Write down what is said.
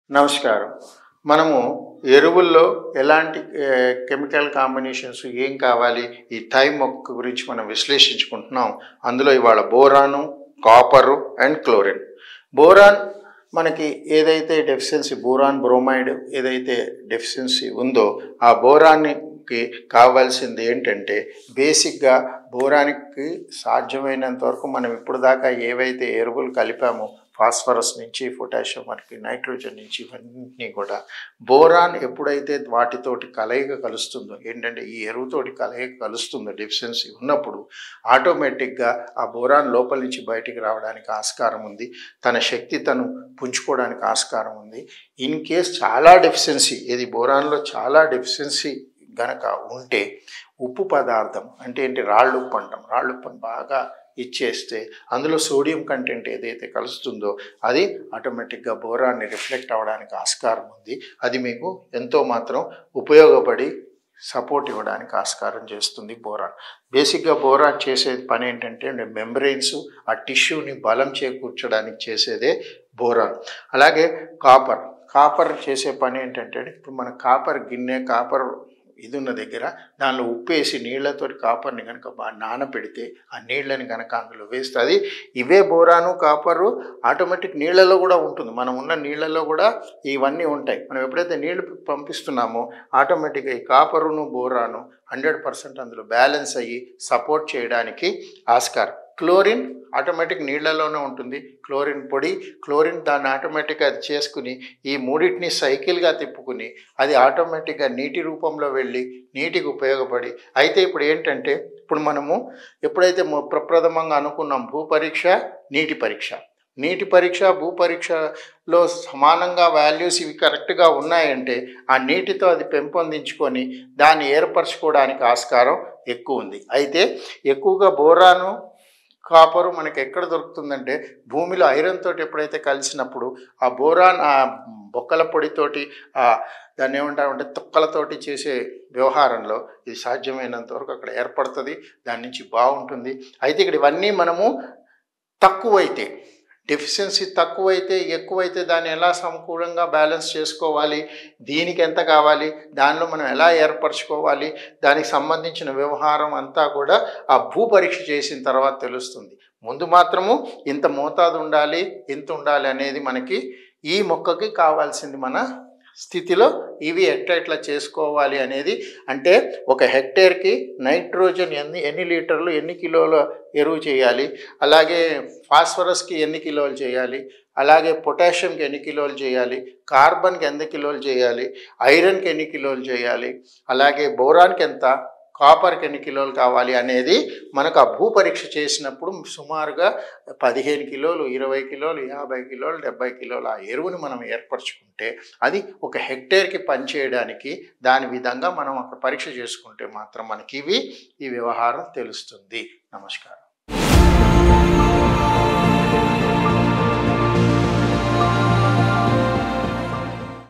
నమస్కారం మనము ఎరువుల్లో ఎలాంటి ఏ, కెమికల్ కాంబినేషన్స్ ఏం కావాలి ఈ థై మొక్క గురించి మనం విశ్లేషించుకుంటున్నాం అందులో ఇవాళ boron copper and chlorine boron మనకి ఏదైతే డెఫిషియన్సీ బోరాన్ బ్రోమైడ్ ఏదైతే డెఫిషియన్సీ ఉందో ఆ బోరాన్కి కావాల్సింది ఏంటంటే బేసిక్గా బోరానికి సాధ్యమైనంత వరకు మనం ఇప్పుడు దాకా ఏవైతే ఎరువులు కలిపామో ఫాస్ఫరస్ నుంచి పొటాషియం మనకి నైట్రోజన్ నుంచి ఇవన్నీ కూడా బోరాన్ ఎప్పుడైతే వాటితోటి కలయిక కలుస్తుందో ఏంటంటే ఈ ఎరువుతోటి కలయిక కలుస్తుందో డెఫిషియన్సీ ఉన్నప్పుడు ఆటోమేటిక్గా ఆ బోరాన్ లోపల నుంచి బయటికి రావడానికి ఆస్కారం ఉంది తన శక్తి తను పుంజుకోవడానికి ఆస్కారం ఉంది ఇన్ కేస్ చాలా డెఫిషియన్సీ ఇది బోరాన్లో చాలా డెఫిషియన్సీ గనక ఉంటే ఉప్పు పదార్థం అంటే ఏంటి రాళ్ళు ఉప్పు అంటాం రాళ్ళు ఉప్పుని బాగా ఇచ్చేస్తే అందులో సోడియం కంటెంట్ ఏదైతే కలుస్తుందో అది ఆటోమేటిక్గా బోరాన్ని రిఫ్లెక్ట్ అవ్వడానికి ఆస్కారం ఉంది అది మీకు ఎంతో మాత్రం ఉపయోగపడి సపోర్ట్ ఇవ్వడానికి ఆస్కారం చేస్తుంది బోరాన్ బేసిక్గా బోరాన్ చేసే పని ఏంటంటే మెంబ్రెయిన్స్ ఆ టిష్యూని బలం చేకూర్చడానికి చేసేదే బోరాన్ అలాగే కాపర్ కాపర్ చేసే పని ఏంటంటే ఇప్పుడు మన కాపర్ గిన్నె కాపర్ ఇది ఉన్న దగ్గర దానిలో ఉప్పేసి నీళ్లతో కాపర్ని కనుక బాగా నానపెడితే ఆ నీళ్ళని కనుక అందులో వేస్తే అది ఇవే బోరాను కాపరు ఆటోమేటిక్ నీళ్ళలో కూడా ఉంటుంది మనం ఉన్న నీళ్ళలో కూడా ఇవన్నీ ఉంటాయి మనం ఎప్పుడైతే నీళ్లు పంపిస్తున్నామో ఆటోమేటిక్గా ఈ కాపరును బోరాను హండ్రెడ్ పర్సెంట్ అందులో బ్యాలెన్స్ అయ్యి సపోర్ట్ చేయడానికి ఆస్కారం క్లోరిన్ ఆటోమేటిక్ నీళ్ళలోనే ఉంటుంది క్లోరిన్ పొడి క్లోరిన్ దాన్ని ఆటోమేటిక్గా అది చేసుకుని ఈ మూడింటిని సైకిల్గా తిప్పుకుని అది ఆటోమేటిక్గా నీటి రూపంలో వెళ్ళి నీటికి ఉపయోగపడి అయితే ఇప్పుడు ఏంటంటే ఇప్పుడు మనము ఎప్పుడైతే మొ- ప్రప్రథమంగా అనుకున్నాం భూ పరీక్ష నీటి పరీక్ష నీటి పరీక్ష భూ పరీక్షలో సమానంగా వాల్యూస్ ఇవి కరెక్ట్గా ఉన్నాయంటే ఆ నీటితో అది పెంపొందించుకొని దాన్ని ఏర్పరచుకోవడానికి ఆస్కారం ఎక్కువ ఉంది అయితే ఎక్కువగా బోరాను కాపరు మనకి ఎక్కడ దొరుకుతుందంటే భూమిలో ఐరన్ తోటి ఎప్పుడైతే కలిసినప్పుడు ఆ బోరాన్ ఆ బొక్కల పొడితోటి ఆ దాన్ని ఏమంటారంటే తొక్కలతోటి చేసే వ్యవహారంలో ఇది సాధ్యమైనంత వరకు అక్కడ ఏర్పడుతుంది దాని నుంచి బాగుంటుంది అయితే ఇక్కడ ఇవన్నీ మనము తక్కువైతే డెఫిషియన్సీ తక్కువైతే ఎక్కువైతే దాన్ని ఎలా సమకూలంగా బ్యాలెన్స్ చేసుకోవాలి దీనికి ఎంత కావాలి దానిలో మనం ఎలా ఏర్పరచుకోవాలి దానికి సంబంధించిన వ్యవహారం అంతా కూడా ఆ భూ పరీక్ష చేసిన తర్వాత తెలుస్తుంది ముందు మాత్రము ఇంత మోతాదు ఉండాలి ఇంత ఉండాలి అనేది మనకి ఈ మొక్కకి కావాల్సింది మన స్థితిలో ఇవి ఎట్లా ఎట్లా చేసుకోవాలి అనేది అంటే ఒక హెక్టేర్కి నైట్రోజన్ ఎన్ని ఎన్ని లీటర్లు ఎన్ని కిలోల ఎరువు చేయాలి అలాగే ఫాస్ఫరస్కి ఎన్ని కిలోలు చేయాలి అలాగే పొటాషియంకి ఎన్ని కిలోలు చేయాలి కార్బన్కి ఎన్ని కిలోలు చేయాలి ఐరన్కి ఎన్ని కిలోలు చేయాలి అలాగే బోరాన్కి ఎంత కాపర్కి ఎన్ని కిలోలు కావాలి అనేది మనకు ఆ భూ పరీక్ష చేసినప్పుడు సుమారుగా పదిహేను కిలోలు ఇరవై కిలోలు యాభై కిలోలు డెబ్బై కిలోలు ఆ ఎరువుని మనం ఏర్పరచుకుంటే అది ఒక హెక్టేర్కి పనిచేయడానికి దాని విధంగా మనం అక్కడ పరీక్ష చేసుకుంటే మాత్రం మనకి ఇవి ఈ వ్యవహారం తెలుస్తుంది నమస్కారం